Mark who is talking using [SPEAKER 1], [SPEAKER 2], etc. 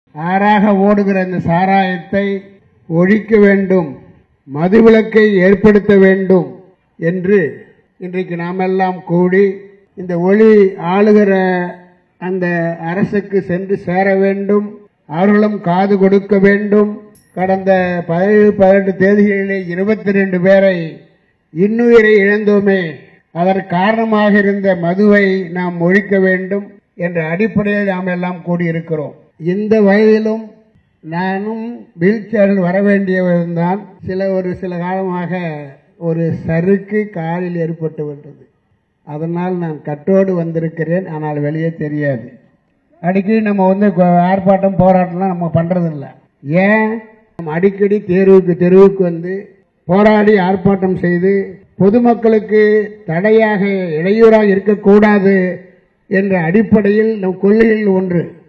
[SPEAKER 1] ஆறாக ஓடுகிற இந்த சாராயத்தை ஒழிக்க வேண்டும் மதுவிலக்கை ஏற்படுத்த வேண்டும் என்று இன்றைக்கு நாமெல்லாம் கூடி இந்த ஒளி ஆளுகிற அந்த அரசுக்கு சென்று சேர வேண்டும் அவர்களும் காது கொடுக்க வேண்டும் கடந்த பதினேழு பதினெட்டு தேதிகளிலே இருபத்தி ரெண்டு பேரை இன்னுயிரை இழந்தோமே அதற்கு காரணமாக இருந்த மதுவை நாம் ஒழிக்க வேண்டும் என்ற அடிப்படையில் நாம் எல்லாம் கூடியிருக்கிறோம் இந்த வயதிலும் நானும் வீல் சேரில் வர வேண்டியவன்தான் சில ஒரு சில காலமாக ஒரு சறுக்கு காலில் ஏற்பட்டு விட்டது அதனால் நான் கட்டோடு வந்திருக்கிறேன் ஆனால் வெளியே தெரியாது அடிக்கடி நம்ம வந்து கொ- ஆர்ப்பாட்டம் போராட்டம்லாம் நம்ம பண்றதில்ல ஏன் நம்ம அடிக்கடி தேர்வுக்கு தெருவுக்கு வந்து போராடி ஆர்ப்பாட்டம் செய்து பொதுமக்களுக்கு தடையாக இடையூறாக இருக்கக்கூடாது என்ற அடிப்படையில் நம் கொள்கையில் ஒன்று